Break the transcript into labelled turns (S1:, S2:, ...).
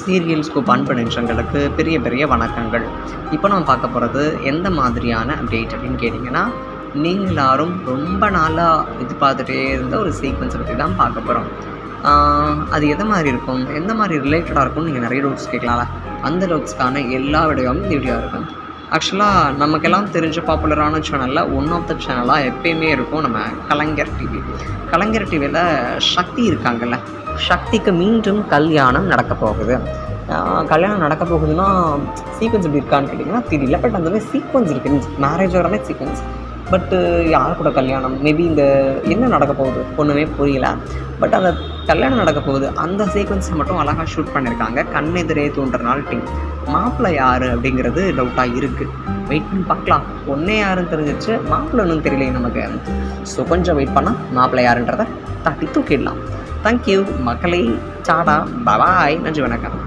S1: serial scoop அன்பு நெஞ்சங்களுக்கு பெரிய பெரிய வணக்கங்கள் இப்போ நம்ம பார்க்க போகிறது எந்த மாதிரியான அப்டேட் அப்படின்னு கேட்டிங்கன்னா நீங்கள் எல்லாரும் ரொம்ப நாளாக எதிர்பார்த்துட்டே இருந்த ஒரு சீக்வன்ஸை பற்றி தான் பார்க்க போகிறோம் அது எந்த மாதிரி இருக்கும் எந்த மாதிரி ரிலேட்டடாக இருக்கும்னு நீங்கள் நிறைய டவுட்ஸ் கேட்கலாம்ல அந்த டவுட்ஸ்க்கான எல்லா வீடியோவும் இந்த வீடியோ இருக்கும் ஆக்சுவலாக நமக்கெல்லாம் தெரிஞ்ச பாப்புலரான சேனலில் ஒன் ஆஃப் த சேனலாக எப்பயுமே இருக்கும் நம்ம கலைஞர் டிவி கலைஞர் டிவியில் சக்தி இருக்காங்கல்ல சக்திக்கு மீண்டும் கல்யாணம் நடக்க போகுது ஆஹ் கல்யாணம் நடக்க போகுதுன்னா சீக்வன்ஸ் எப்படி இருக்கான்னு கேட்டிங்கன்னா தெரியல பட் அந்த மாதிரி சீக்வன்ஸ் இருக்குது மேரேஜ் வர மாதிரி சீக்வன்ஸ் பட்டு யார் கூட கல்யாணம் மேபி இந்த என்ன நடக்க போகுது ஒன்றுமே புரியல பட் அந்த கல்யாணம் நடக்க போகுது அந்த சீக்வன்ஸை மட்டும் அழகாக ஷூட் பண்ணியிருக்காங்க கண்ணெதிரே தோன்ற நாள் டீம் மாப்பிள்ளை யார் அப்படிங்கிறது டவுட்டாக இருக்குது வெயிட் பண்ணி பார்க்கலாம் பொண்ணே யாருன்னு தெரிஞ்சிச்சு மாப்பிள்ளை ஒன்றும் தெரியலையே நமக்கு ஸோ கொஞ்சம் வெயிட் பண்ணால் மாப்பிள்ளை யாருன்றதை தட்டி தூக்கிடலாம் தேங்க்யூ மக்களை சாடா பபாய் நன்றி வணக்கம்